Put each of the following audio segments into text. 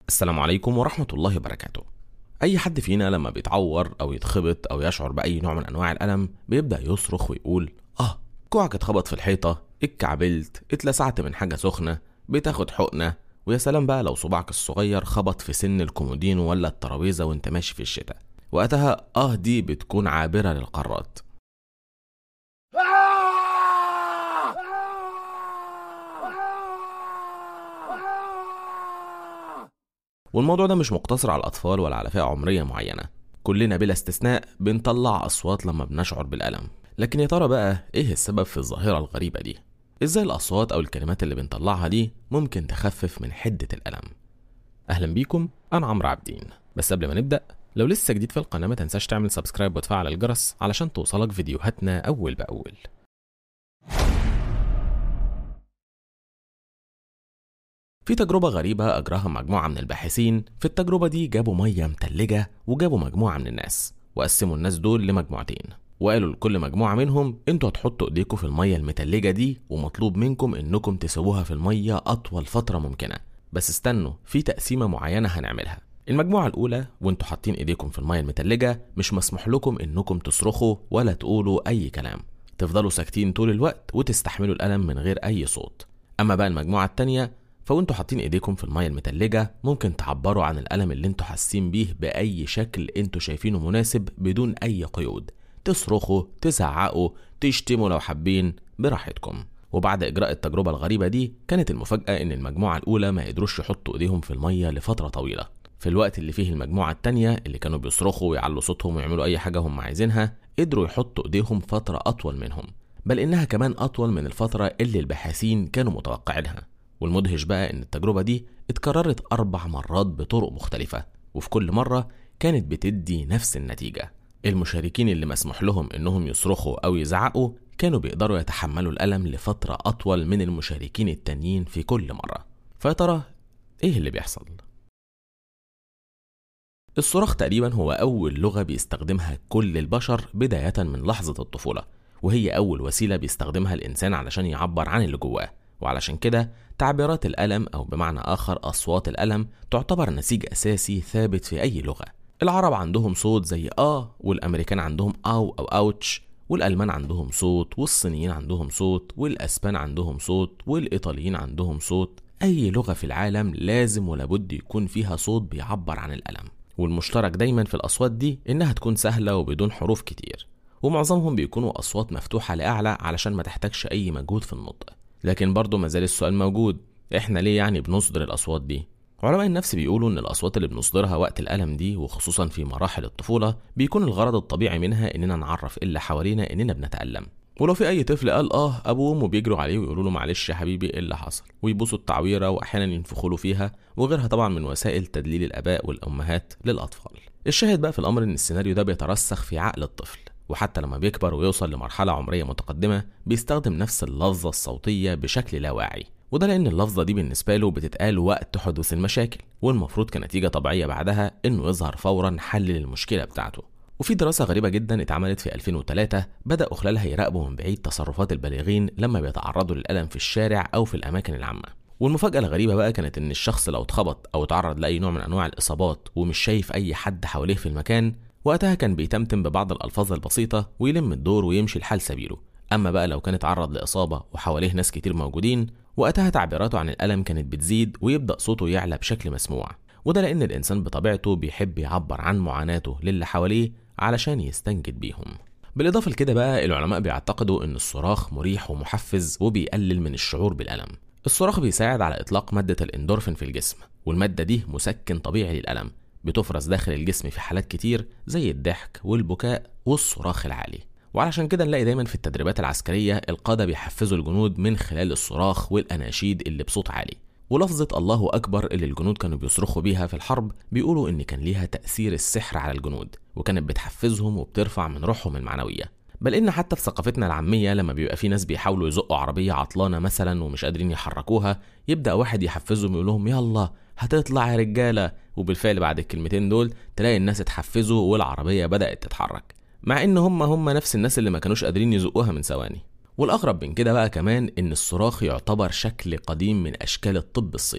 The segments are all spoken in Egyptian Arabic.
السلام عليكم ورحمة الله وبركاته أي حد فينا لما بيتعور أو يتخبط أو يشعر بأي نوع من أنواع الألم بيبدأ يصرخ ويقول آه كوعك اتخبط في الحيطة اتكعبلت اتلسعت من حاجة سخنة بتاخد حقنة ويا سلام بقى لو صباعك الصغير خبط في سن الكومودينو ولا الترابيزة وانت ماشي في الشتاء وقتها آه دي بتكون عابرة للقارات والموضوع ده مش مقتصر على الأطفال ولا على فئة عمرية معينة كلنا بلا استثناء بنطلع أصوات لما بنشعر بالألم لكن يا ترى بقى إيه السبب في الظاهرة الغريبة دي؟ إزاي الأصوات أو الكلمات اللي بنطلعها دي ممكن تخفف من حدة الألم؟ أهلا بيكم أنا عمرو عابدين بس قبل ما نبدأ لو لسه جديد في القناة ما تنساش تعمل سبسكرايب وتفعل الجرس علشان توصلك فيديوهاتنا أول بأول في تجربة غريبة أجراها مجموعة من الباحثين في التجربة دي جابوا مية متلجة وجابوا مجموعة من الناس وقسموا الناس دول لمجموعتين وقالوا لكل مجموعة منهم انتوا هتحطوا ايديكم في المية المتلجة دي ومطلوب منكم انكم تسيبوها في المية أطول فترة ممكنة بس استنوا في تقسيمة معينة هنعملها المجموعة الأولى وانتوا حاطين ايديكم في المية المتلجة مش مسموح لكم انكم تصرخوا ولا تقولوا أي كلام تفضلوا ساكتين طول الوقت وتستحملوا الألم من غير أي صوت أما بقى المجموعة التانية فوانتوا حاطين ايديكم في المية المتلجة ممكن تعبروا عن الألم اللي انتوا حاسين بيه بأي شكل انتوا شايفينه مناسب بدون أي قيود تصرخوا تزعقوا تشتموا لو حابين براحتكم وبعد إجراء التجربة الغريبة دي كانت المفاجأة إن المجموعة الأولى ما قدروش يحطوا إيديهم في المية لفترة طويلة في الوقت اللي فيه المجموعة التانية اللي كانوا بيصرخوا ويعلوا صوتهم ويعملوا أي حاجة هم عايزينها قدروا يحطوا إيديهم فترة أطول منهم بل إنها كمان أطول من الفترة اللي الباحثين كانوا متوقعينها والمدهش بقى إن التجربة دي اتكررت أربع مرات بطرق مختلفة وفي كل مرة كانت بتدي نفس النتيجة المشاركين اللي مسموح لهم إنهم يصرخوا أو يزعقوا كانوا بيقدروا يتحملوا الألم لفترة أطول من المشاركين التانيين في كل مرة فيا ترى إيه اللي بيحصل؟ الصراخ تقريبا هو أول لغة بيستخدمها كل البشر بداية من لحظة الطفولة وهي أول وسيلة بيستخدمها الإنسان علشان يعبر عن اللي جواه وعلشان كده تعبيرات الألم أو بمعنى آخر أصوات الألم تعتبر نسيج أساسي ثابت في أي لغة العرب عندهم صوت زي آه والأمريكان عندهم أو أو أوتش والألمان عندهم صوت والصينيين عندهم صوت والأسبان عندهم صوت والإيطاليين عندهم صوت أي لغة في العالم لازم ولابد يكون فيها صوت بيعبر عن الألم والمشترك دايما في الأصوات دي إنها تكون سهلة وبدون حروف كتير ومعظمهم بيكونوا أصوات مفتوحة لأعلى علشان ما تحتاجش أي مجهود في النطق لكن برضه مازال السؤال موجود احنا ليه يعني بنصدر الأصوات دي؟ علماء النفس بيقولوا إن الأصوات اللي بنصدرها وقت الألم دي وخصوصا في مراحل الطفولة بيكون الغرض الطبيعي منها إننا نعرف اللي حوالينا إننا بنتألم ولو في أي طفل قال آه أبوه وأمه بيجروا عليه ويقولوا له معلش يا حبيبي إيه اللي حصل ويبوسوا التعويرة وأحيانا ينفخوا له فيها وغيرها طبعا من وسائل تدليل الآباء والأمهات للأطفال الشاهد بقى في الأمر إن السيناريو ده بيترسخ في عقل الطفل وحتى لما بيكبر ويوصل لمرحلة عمرية متقدمة بيستخدم نفس اللفظة الصوتية بشكل لا واعي وده لأن اللفظة دي بالنسبة له بتتقال وقت حدوث المشاكل والمفروض كنتيجة طبيعية بعدها إنه يظهر فورا حل للمشكلة بتاعته وفي دراسة غريبة جدا اتعملت في 2003 بدأوا خلالها يراقبوا من بعيد تصرفات البالغين لما بيتعرضوا للألم في الشارع أو في الأماكن العامة والمفاجأة الغريبة بقى كانت إن الشخص لو اتخبط أو اتعرض لأي نوع من أنواع الإصابات ومش شايف أي حد حواليه في المكان وقتها كان بيتمتم ببعض الألفاظ البسيطة ويلم الدور ويمشي الحال سبيله أما بقى لو كان اتعرض لإصابة وحواليه ناس كتير موجودين وقتها تعبيراته عن الألم كانت بتزيد ويبدأ صوته يعلى بشكل مسموع وده لأن الإنسان بطبيعته بيحب يعبر عن معاناته للي حواليه علشان يستنجد بيهم بالإضافة لكده بقى العلماء بيعتقدوا إن الصراخ مريح ومحفز وبيقلل من الشعور بالألم الصراخ بيساعد على إطلاق مادة الإندورفين في الجسم والمادة دي مسكن طبيعي للألم بتفرز داخل الجسم في حالات كتير زي الضحك والبكاء والصراخ العالي وعلشان كده نلاقي دايما في التدريبات العسكرية القادة بيحفزوا الجنود من خلال الصراخ والأناشيد اللي بصوت عالي ولفظة الله أكبر اللي الجنود كانوا بيصرخوا بيها في الحرب بيقولوا إن كان ليها تأثير السحر على الجنود وكانت بتحفزهم وبترفع من روحهم المعنوية بل إن حتى في ثقافتنا العامية لما بيبقى في ناس بيحاولوا يزقوا عربية عطلانة مثلا ومش قادرين يحركوها يبدأ واحد يحفزهم يقول لهم يلا هتطلع يا رجالة وبالفعل بعد الكلمتين دول تلاقي الناس اتحفزوا والعربية بدأت تتحرك مع ان هم هم نفس الناس اللي ما كانوش قادرين يزقوها من ثواني والاغرب من كده بقى كمان ان الصراخ يعتبر شكل قديم من اشكال الطب الصيني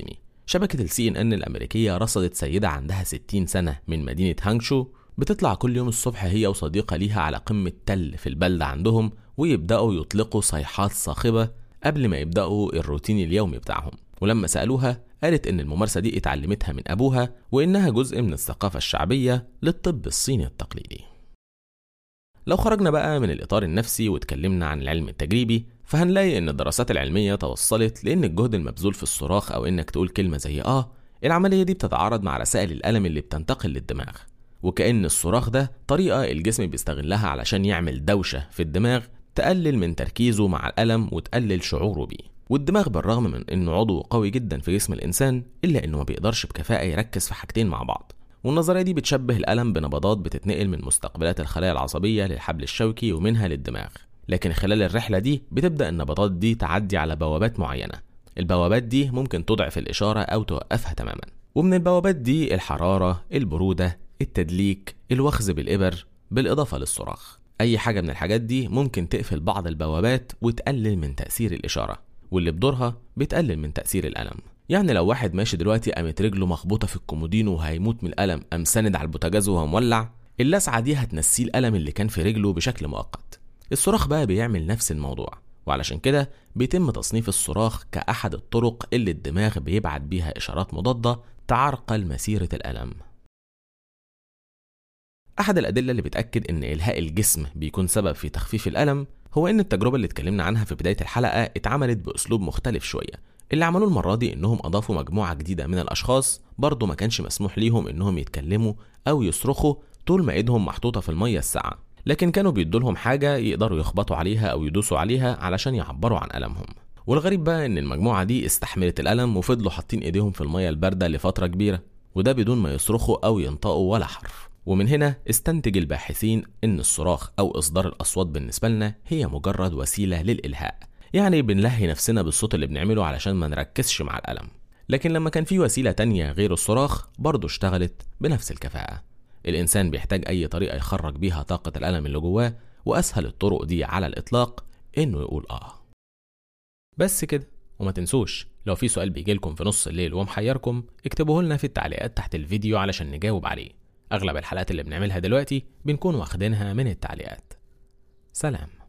شبكة السي ان ان الأمريكية رصدت سيدة عندها 60 سنة من مدينة هانغشو بتطلع كل يوم الصبح هي وصديقة ليها على قمة تل في البلدة عندهم ويبدأوا يطلقوا صيحات صاخبة قبل ما يبدأوا الروتين اليومي بتاعهم ولما سألوها قالت إن الممارسة دي اتعلمتها من أبوها وإنها جزء من الثقافة الشعبية للطب الصيني التقليدي لو خرجنا بقى من الإطار النفسي واتكلمنا عن العلم التجريبي فهنلاقي إن الدراسات العلمية توصلت لأن الجهد المبذول في الصراخ أو إنك تقول كلمة زي آه العملية دي بتتعارض مع رسائل الألم اللي بتنتقل للدماغ وكأن الصراخ ده طريقة الجسم بيستغلها علشان يعمل دوشة في الدماغ تقلل من تركيزه مع الألم وتقلل شعوره بيه والدماغ بالرغم من انه عضو قوي جدا في جسم الانسان الا انه ما بيقدرش بكفاءه يركز في حاجتين مع بعض والنظريه دي بتشبه الالم بنبضات بتتنقل من مستقبلات الخلايا العصبيه للحبل الشوكي ومنها للدماغ لكن خلال الرحله دي بتبدا النبضات دي تعدي على بوابات معينه البوابات دي ممكن تضعف الاشاره او توقفها تماما ومن البوابات دي الحراره البروده التدليك الوخز بالابر بالاضافه للصراخ اي حاجه من الحاجات دي ممكن تقفل بعض البوابات وتقلل من تاثير الاشاره واللي بدورها بتقلل من تاثير الالم يعني لو واحد ماشي دلوقتي قامت رجله مخبوطه في الكومودينو وهيموت من الالم قام ساند على البوتاجاز وهو مولع اللسعه دي هتنسيه الالم اللي كان في رجله بشكل مؤقت الصراخ بقى بيعمل نفس الموضوع وعلشان كده بيتم تصنيف الصراخ كأحد الطرق اللي الدماغ بيبعت بيها إشارات مضادة تعرقل مسيرة الألم أحد الأدلة اللي بتأكد إن إلهاء الجسم بيكون سبب في تخفيف الألم هو إن التجربة اللي اتكلمنا عنها في بداية الحلقة اتعملت بأسلوب مختلف شوية اللي عملوه المرة دي إنهم أضافوا مجموعة جديدة من الأشخاص برضه ما كانش مسموح ليهم إنهم يتكلموا أو يصرخوا طول ما إيدهم محطوطة في المية الساقعة لكن كانوا بيدوا لهم حاجة يقدروا يخبطوا عليها أو يدوسوا عليها علشان يعبروا عن ألمهم والغريب بقى إن المجموعة دي استحملت الألم وفضلوا حاطين إيديهم في المية الباردة لفترة كبيرة وده بدون ما يصرخوا أو ينطقوا ولا حرف ومن هنا استنتج الباحثين إن الصراخ أو إصدار الأصوات بالنسبة لنا هي مجرد وسيلة للإلهاء يعني بنلهي نفسنا بالصوت اللي بنعمله علشان ما نركزش مع الألم لكن لما كان في وسيلة تانية غير الصراخ برضه اشتغلت بنفس الكفاءة الإنسان بيحتاج أي طريقة يخرج بيها طاقة الألم اللي جواه وأسهل الطرق دي على الإطلاق إنه يقول آه بس كده وما تنسوش لو في سؤال بيجيلكم في نص الليل ومحيركم اكتبوه لنا في التعليقات تحت الفيديو علشان نجاوب عليه أغلب الحلقات اللي بنعملها دلوقتي بنكون واخدينها من التعليقات سلام